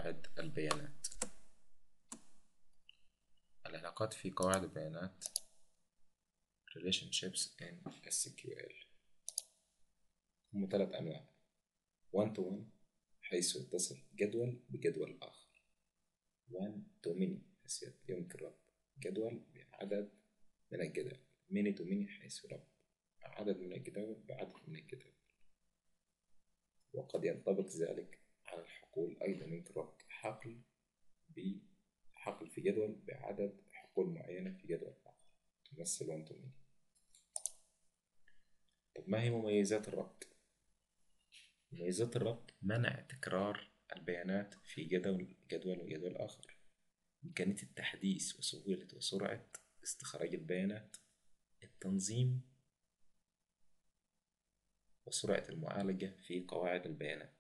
قواعد البيانات العلاقات في قواعد البيانات relationships in SQL هم ثلاث أنواع one to one حيث يتصل جدول بجدول آخر one to many حيث يمكن ربط جدول بعدد من الجداول many to many حيث ربط عدد من الجداول بعدد من الجداول وقد ينطبق ذلك على الحقول أيضا يمكن ربط حقل بحقل في جدول بعدد حقول معينة في جدول آخر تمثل one to many طب ما هي مميزات الربط؟ مميزات الربط منع تكرار البيانات في جدول جدول وجدول آخر إمكانية التحديث وسهولة وسرعة استخراج البيانات التنظيم وسرعة المعالجة في قواعد البيانات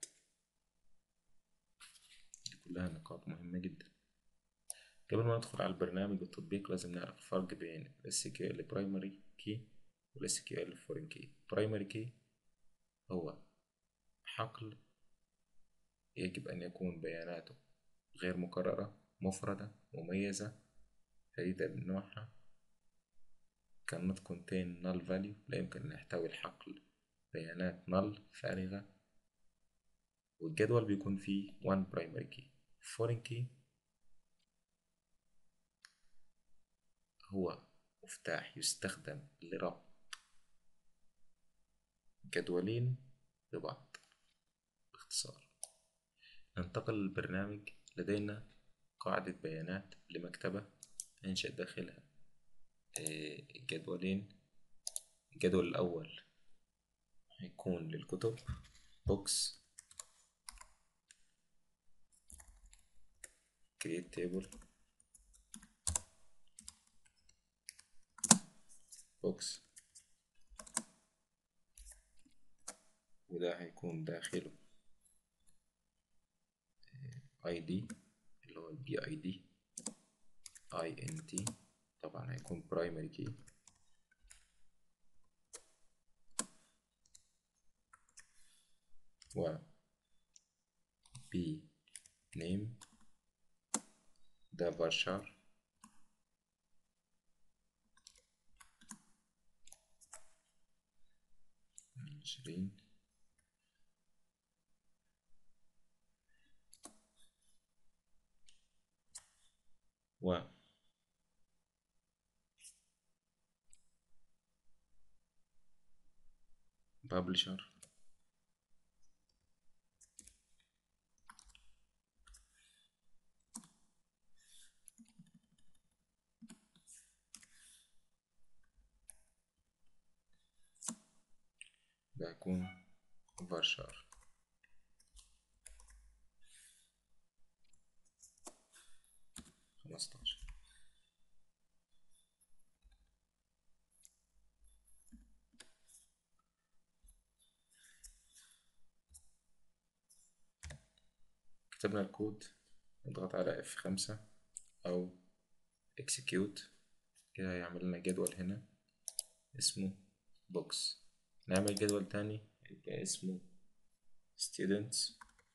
دي كلها نقاط مهمة جدا قبل ما ندخل على البرنامج والتطبيق لازم نعرف الفرق بين ال SQL Primary Key وال SQL Foreign Key Primary Key هو حقل يجب أن يكون بياناته غير مكررة مفردة مميزة فريدة من نوعها cannot contain null value لا يمكن أن يحتوي الحقل بيانات null فارغة والجدول بيكون فيه one primary key foreign key هو مفتاح يستخدم لربط جدولين ببعض باختصار ننتقل للبرنامج لدينا قاعدة بيانات لمكتبة أنشأ داخلها جدولين الجدول الأول هيكون للكتب بوكس create table بوكس وده هيكون داخله اي دي اللي هو البي اي دي اي ان تي طبعا هيكون برايمري كي و بي نيم ده varchar عشرين و publisher ده هيكون varchar خمستاشر كتبنا الكود نضغط على اف خمسة او execute كده هيعمل لنا جدول هنا اسمه بوكس نعمل جدول تاني يبقى اسمه students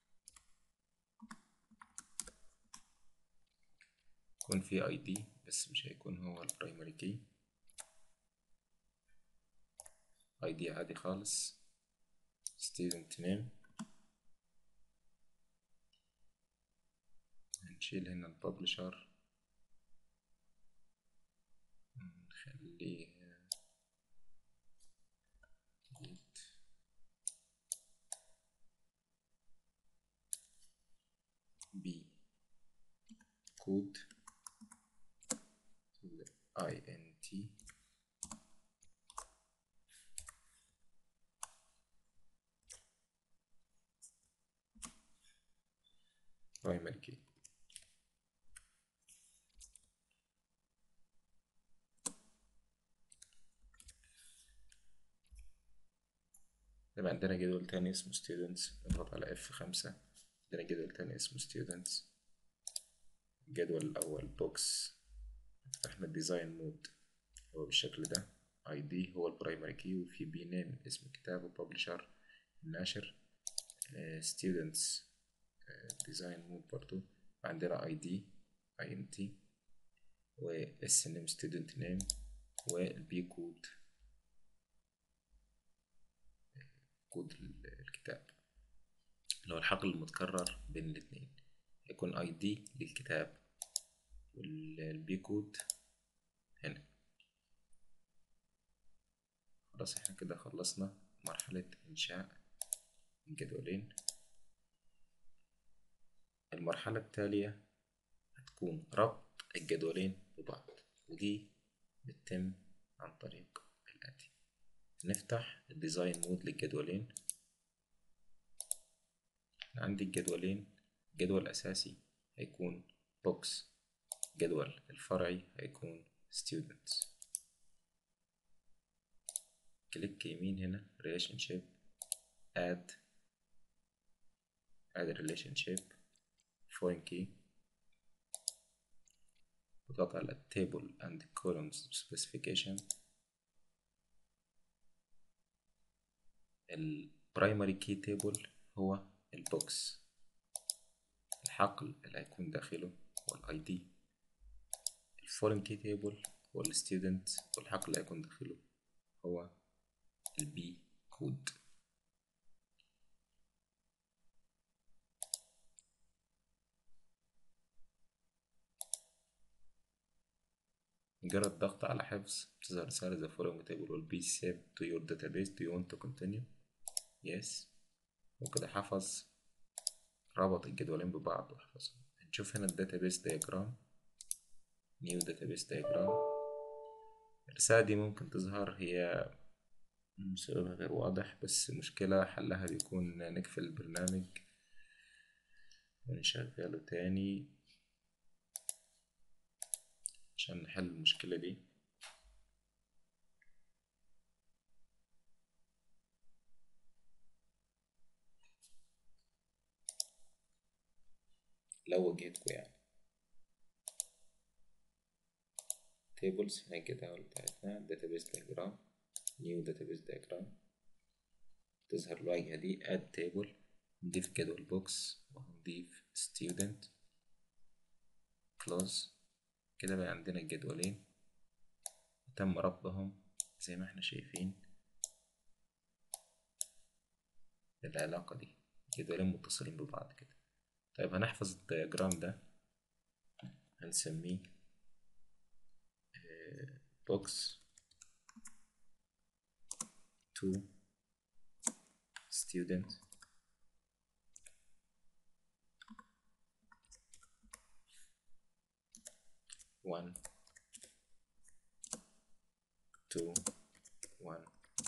يكون فيه اي دي بس مش هيكون هو البرايمري كي اي دي عادي خالص student name هنشيل هنا الببلشر نخليه بي كود اي ان تي primary key يبقى عندنا جدول تاني اسمه students نضغط على F خمسة عندنا جدول تاني اسمه students الجدول الأول بوكس فتحنا الديزاين مود هو بالشكل ده ID هو البرايمري كي وفي بي نيم اسم الكتاب وببلشر الناشر students ديزاين مود برضو عندنا اي دي اي ان تي واس نيم ستودنت نيم والبي كود كود الكتاب اللي هو الحقل المتكرر بين الاتنين يكون اي دي للكتاب والبي كود هنا خلاص احنا كده خلصنا مرحلة انشاء الجدولين المرحلة التالية هتكون ربط الجدولين ببعض ودي بتتم عن طريق الآتي نفتح الديزاين مود للجدولين عندي الجدولين الجدول الأساسي هيكون بوكس الجدول الفرعي هيكون students كليك يمين هنا relationship add add relationship foreign key وضغط على table and columns specification ال primary key table هو البوكس الحقل اللي هيكون داخله هو الاي دي الفورين كي تيبل هو الستودنت والحقل اللي هيكون داخله هو البي كود مجرد الضغط على حفظ تظهر رسالة the following table will be saved to your database do you want to continue yes وكده حفظ ربط الجدولين ببعض وحفظهم نشوف هنا الداتابيس دياجرام نيو داتابيس دياجرام الرسالة دي ممكن تظهر هي سببها غير واضح بس مشكلة حلها بيكون نقفل البرنامج ونشغله تاني عشان نحل المشكلة دي لو واجهتكوا يعني tables هنا الجداول بتاعتنا database diagram new database diagram تظهر الواجهة دي add table نضيف جدول بوكس ونضيف student close كده بقى عندنا الجدولين تم ربطهم زي ما احنا شايفين بالعلاقة دي جدولين متصلين ببعض كده طيب هنحفظ الدياجرام ده هنسميه box to student one two one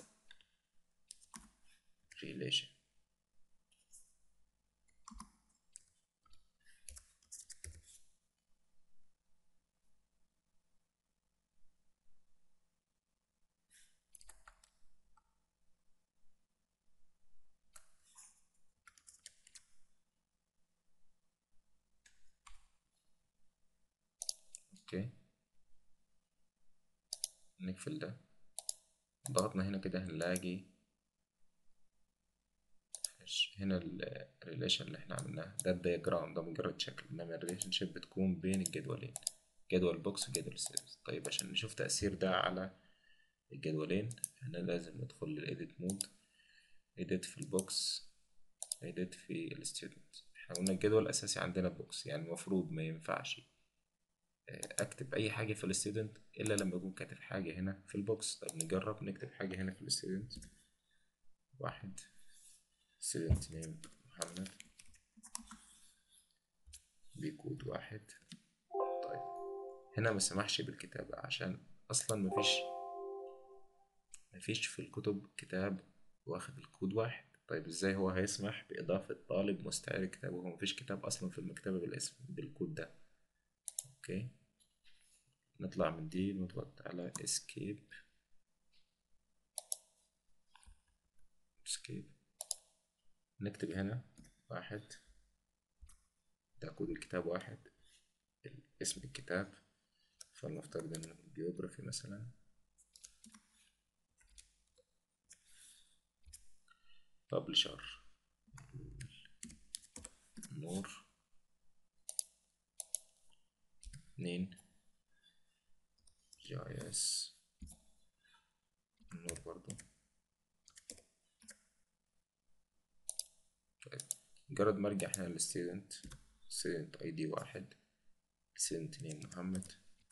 relation اوكي نقفل ده ضغطنا هنا كده هنلاقي هنا الريليشن اللي احنا عملناه ده الدياجرام ده مجرد شكل انما الريليشن شيب بتكون بين الجدولين جدول بوكس وجدول سيريز طيب عشان نشوف تأثير ده على الجدولين احنا لازم ندخل للإيديت مود إيديت في البوكس إيديت في الستودنت احنا قلنا الجدول الأساسي عندنا بوكس يعني المفروض ما ينفعش اكتب اي حاجه في الستودنت الا لما اكون كاتب حاجه هنا في البوكس طب نجرب نكتب حاجه هنا في الستودنت واحد student نيم محمد بكود واحد طيب هنا ما سمحش بالكتابة عشان أصلا مفيش مفيش في الكتب كتاب واخد الكود واحد طيب ازاي هو هيسمح بإضافة طالب مستعير كتاب وهو مفيش كتاب أصلا في المكتبة بالاسم بالكود ده اوكي نطلع من دي نضغط على escape escape نكتب هنا واحد ده كود الكتاب واحد اسم الكتاب فلنفترض انه بيوجرافي مثلا publisher نور اتنين جي اي اس النور برضو طيب مجرد ما ارجع هنا للستودنت ستودنت اي دي واحد ستودنت نيم محمد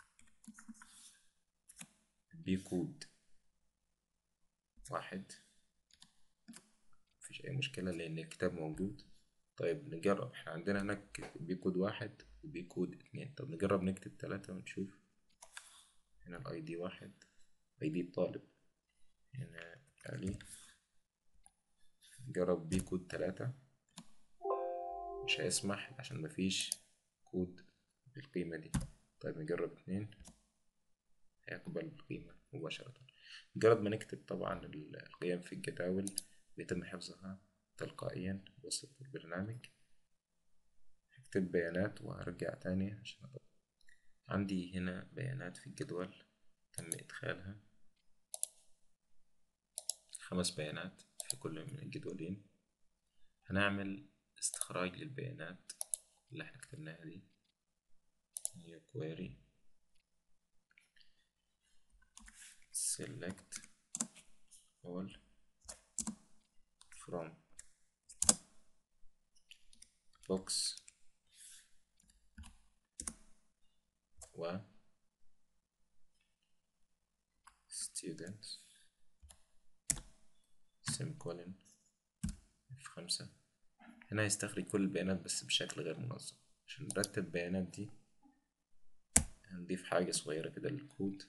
بي كود واحد مفيش اي مشكلة لان الكتاب موجود طيب نجرب احنا عندنا هناك بي كود واحد وبي كود اتنين طب نجرب نكتب تلاتة ونشوف هنا الاي دي واحد اي دي الطالب هنا علي نجرب بي كود تلاتة مش هيسمح عشان مفيش كود بالقيمة دي طيب نجرب اتنين هيقبل القيمة مباشرة مجرد ما نكتب طبعا القيم في الجداول بيتم حفظها تلقائيا بواسطة البرنامج هكتب بيانات وهرجع تاني عشان أطبق. عندي هنا بيانات في الجدول تم إدخالها خمس بيانات في كل من الجدولين هنعمل استخراج للبيانات اللي احنا كتبناها دي هي query select all from box و student semicolon في خمسة هنا هيستخرج كل البيانات بس بشكل غير منظم عشان نرتب البيانات دي هنضيف حاجة صغيرة كده للكود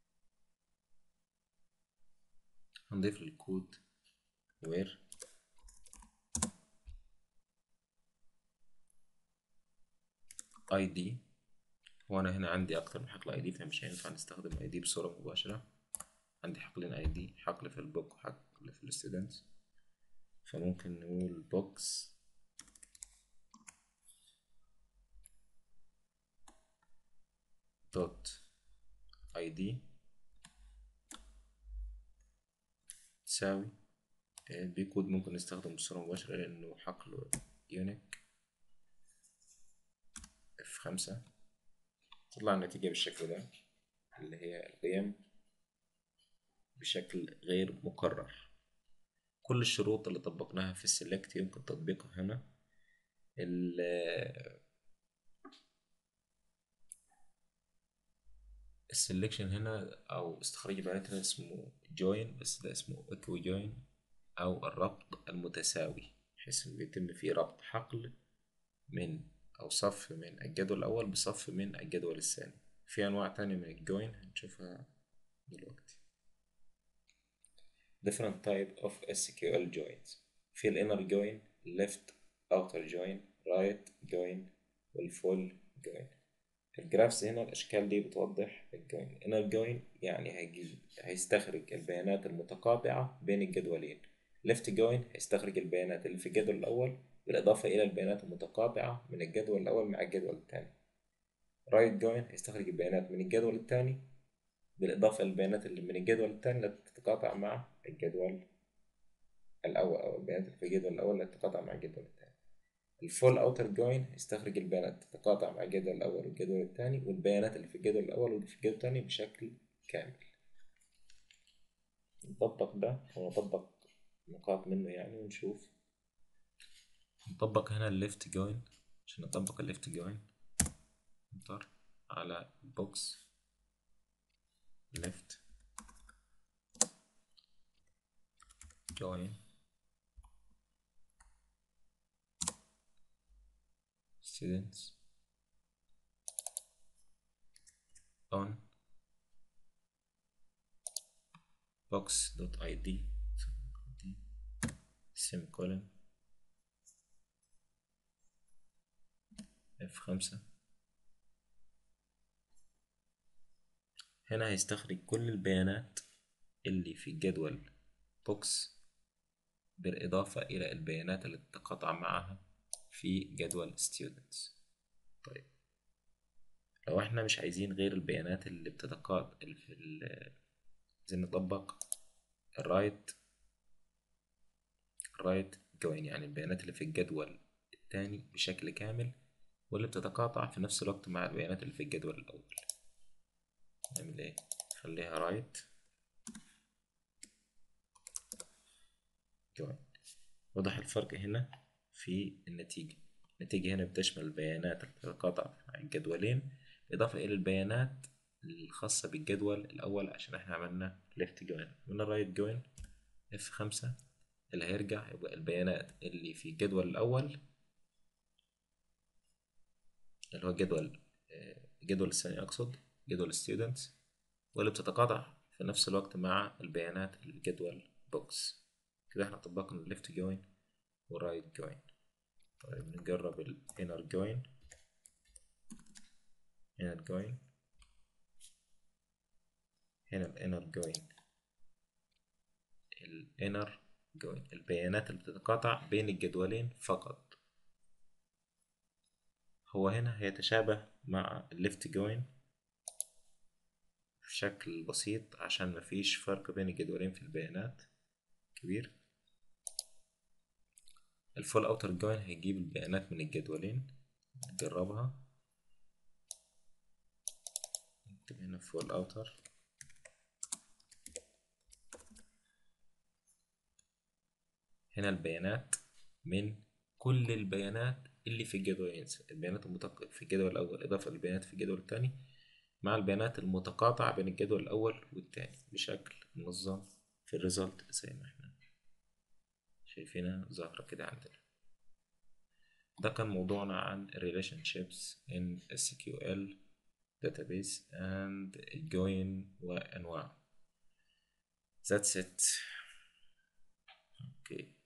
هنضيف للكود where id وانا هنا عندي اكتر من حقل id فمش هينفع نستخدم id بصورة مباشرة عندي حقلين id حقل في البوك وحقل في الستودنتس فممكن نقول بوكس دوت id تساوي البي كود ممكن نستخدم بصورة مباشرة لأنه حقله يونيك اف خمسة تطلع النتيجة بالشكل ده اللي هي القيم بشكل غير مكرر كل الشروط اللي طبقناها في السلكت يمكن تطبيقها هنا السلكشن هنا او استخراج البيانات هنا اسمه جوين بس ده اسمه اكو جوين او الربط المتساوي بحيث انه بيتم فيه ربط حقل من او صف من الجدول الاول بصف من الجدول الثاني في انواع تانية من الجوين هنشوفها دلوقتي different type of SQL joins في الانر join left outer join right join والفول join الجرافس هنا الأشكال دي بتوضح الجوين inner join يعني هيجيب هيستخرج البيانات المتقاطعة بين الجدولين left join هيستخرج البيانات اللي في الجدول الأول بالإضافة إلى البيانات المتقاطعة من الجدول الأول مع الجدول الثاني right join هيستخرج البيانات من الجدول الثاني بالإضافة للبيانات اللي من الجدول الثاني التي تتقاطع مع الجدول الأول أو البيانات اللي في الجدول الأول التي تتقاطع مع الجدول الثاني الفول اوتر جوين يستخرج البيانات تتقاطع مع الجدول الأول والجدول الثاني والبيانات اللي في الجدول الأول واللي في الجدول الثاني بشكل كامل نطبق ده ونطبق نقاط منه يعني ونشوف نطبق هنا الليفت جوين عشان نطبق الليفت جوين نضغط على بوكس left join students on box.id semicolon F5 هنا هيستخرج كل البيانات اللي في الجدول بوكس بالإضافة إلى البيانات اللي تتقاطع معها في جدول students طيب لو احنا مش عايزين غير البيانات اللي بتتقاطع اللي في ال عايزين نطبق الرايت الرايت جوين يعني البيانات اللي في الجدول التاني بشكل كامل واللي بتتقاطع في نفس الوقت مع البيانات اللي في الجدول الأول نعمل ايه خليها رايت جوين وضح الفرق هنا في النتيجة النتيجة هنا بتشمل البيانات اللي بتتقاطع مع الجدولين إضافة إلى البيانات الخاصة بالجدول الأول عشان احنا عملنا left join عملنا right join اف خمسة اللي هيرجع يبقى البيانات اللي في الجدول الأول اللي هو الجدول الجدول الثاني أقصد جدول students واللي بتتقاطع في نفس الوقت مع البيانات الجدول بوكس كده احنا طبقنا left join و right join طيب نجرب ال inner join inner join هنا ال inner join ال inner join البيانات اللي بتتقاطع بين الجدولين فقط هو هنا هيتشابه مع ال left join بشكل بسيط عشان مفيش فرق بين الجدولين في البيانات كبير الفول اوتر جوين هيجيب البيانات من الجدولين نجربها نكتب هنا فول اوتر هنا البيانات من كل البيانات اللي في الجدولين البيانات المتق... في الجدول الأول إضافة للبيانات في الجدول الثاني مع البيانات المتقاطعة بين الجدول الأول والثاني بشكل منظم في الريزلت زي ما احنا شايفينها ظاهرة كده عندنا ده كان موضوعنا عن relationships in SQL database and join وأنواع That's it. Okay.